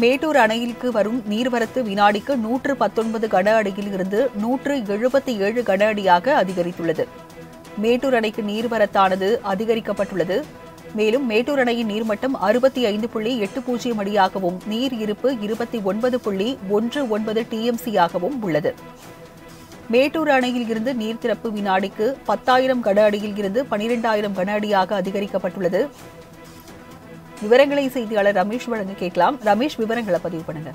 மேட்டூர் அணையிற்கு வரும் நீர்வரத்து வினாடிக்கு நூற்று பத்தொன்பது கன அடியில் இருந்து நூற்று எழுபத்தி ஏழு கன அடியாக அதிகரித்துள்ளது மேட்டூர் அணைக்கு நீர்வரத்தானது அதிகரிக்கப்பட்டுள்ளது மேலும் மேட்டூர் அணையின் நீர்மட்டம் அறுபத்தி ஐந்து புள்ளி எட்டு பூஜ்ஜியம் அடியாகவும் நீர் இருப்பு இருபத்தி ஒன்பது புள்ளி ஒன்று ஒன்பது டிஎம்சியாகவும் உள்ளது மேட்டூர் அணையில் இருந்து நீர் திறப்பு வினாடிக்கு பத்தாயிரம் கன அடியில் இருந்து பனிரெண்டாயிரம் கன அடியாக அதிகரிக்கப்பட்டுள்ளது விவரங்களை செய்தியாளர் ரமேஷ் வழங்க கேட்கலாம் ரமேஷ் விவரங்களை பதிவு பண்ணுங்க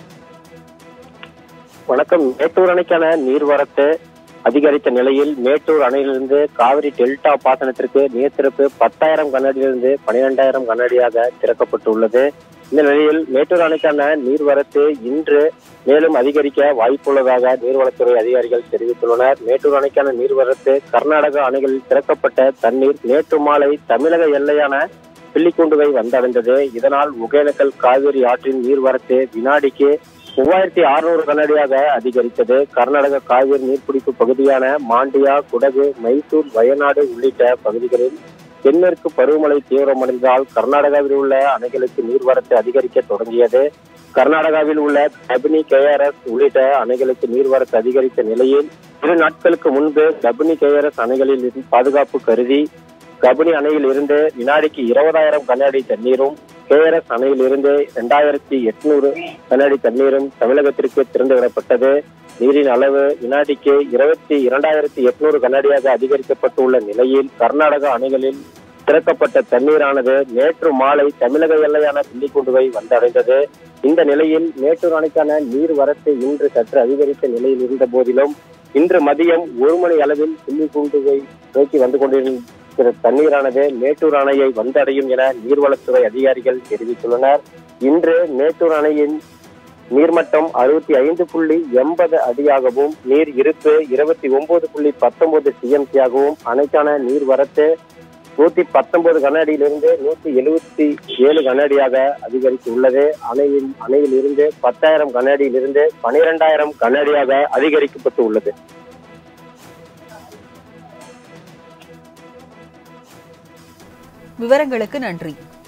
வணக்கம் மேட்டூர் அணைக்கான நீர்வரத்து அதிகரித்த நிலையில் மேட்டூர் அணையிலிருந்து காவிரி டெல்டா பாசனத்திற்கு நீர் திறப்பு பத்தாயிரம் கனஅடியிலிருந்து பனிரெண்டாயிரம் கனஅடியாக திறக்கப்பட்டுள்ளது இந்த நிலையில் மேட்டூர் அணைக்கான நீர்வரத்து இன்று மேலும் அதிகரிக்க வாய்ப்புள்ளதாக நீர்வளத்துறை அதிகாரிகள் தெரிவித்துள்ளனர் மேட்டூர் அணைக்கான நீர்வரத்து கர்நாடக அணைகளில் திறக்கப்பட்ட தண்ணீர் நேற்று மாலை தமிழக எல்லையான பில்லிக்குண்டுவை வந்தடைந்தது இதனால் ஒகேனக்கல் காவிரி ஆற்றின் நீர்வரத்து வினாடிக்கு மூவாயிரத்தி அறுநூறு கனஅடியாக அதிகரித்தது கர்நாடக காவிரி நீர்பிடிப்பு பகுதியான மாண்டியா குடகு மைசூர் வயநாடு உள்ளிட்ட பகுதிகளில் தென்மேற்கு பருவமழை தீவிரமடைந்ததால் கர்நாடகாவில் உள்ள அணைகளுக்கு நீர்வரத்து அதிகரிக்க தொடங்கியது கர்நாடகாவில் உள்ள கபினி கேஆர்எஸ் உள்ளிட்ட அணைகளுக்கு நீர்வரத்து அதிகரித்த நிலையில் இரு நாட்களுக்கு முன்பு கபினி கேஆர்எஸ் அணைகளில் இருந்து பாதுகாப்பு கருதி கபினி அணையில் இருந்து வினாடிக்கு இருபதாயிரம் கன அடி தண்ணீரும் கேஆர்எஸ் அணையில் இருந்து இரண்டாயிரத்தி எட்நூறு கன அடி தண்ணீரும் தமிழகத்திற்கு திறந்து விடப்பட்டது நீரின் அளவு வினாடிக்கு இருபத்தி இரண்டாயிரத்தி எட்நூறு கனஅடியாக அதிகரிக்கப்பட்டுள்ள நிலையில் கர்நாடக அணைகளில் திறக்கப்பட்ட தண்ணீரானது நேற்று மாலை தமிழக எல்லையான பில்லிக்குண்டுவை வந்தடைந்தது இந்த நிலையில் மேட்டூர் அணைக்கான நீர் வரத்து இன்று சற்று அதிகரித்த நிலையில் இருந்த போதிலும் இன்று மதியம் ஒரு மணி அளவில் பில்லிக்குண்டுவை நோக்கி வந்து கொண்டிருக்கிற தண்ணீரானது மேட்டூர் அணையை வந்தடையும் என நீர்வளத்துறை அதிகாரிகள் தெரிவித்துள்ளனர் இன்று மேட்டூர் அணையின் நீர்மட்டம் அறுபத்தி ஐந்து புள்ளி எண்பது அடியாகவும் நீர் இருப்பு இருபத்தி ஒன்பது புள்ளி பத்தொன்பது டிஎம்சியாகவும் அணைக்கான நீர் வரத்து நூத்தி பத்தொன்பது கன அடியிலிருந்து நூத்தி எழுபத்தி ஏழு கன அடியாக அதிகரித்துள்ளது அணையின் அணையில் இருந்து பத்தாயிரம் கன அடியிலிருந்து பனிரெண்டாயிரம் கன அடியாக அதிகரிக்கப்பட்டு உள்ளது விவரங்களுக்கு நன்றி